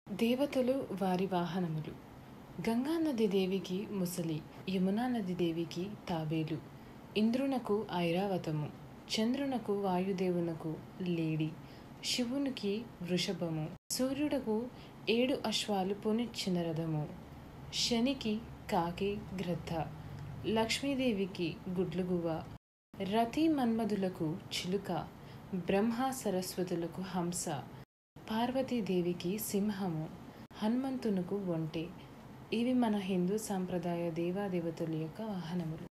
దేవతలు వారి వాహనములు గంగా నది దేవికి ముసలి యమునా నది దేవికి తాబేలు ఇంద్రునకు ఐరావతము చంద్రునకు వాయుదేవునకు లేడి శివునికి వృషభము సూర్యుడకు ఏడు అశ్వాలు పునిచ్చిన రథము శనికి కాకి గ్రద్ద లక్ష్మీదేవికి గుడ్లుగువ రతి మన్మధులకు చిలుక బ్రహ్మ సరస్వతులకు హంస పార్వతీదేవికి సింహము హనుమంతునకు ఒంటె ఇవి మన హిందూ సాంప్రదాయ దేవాదేవతల యొక్క వాహనములు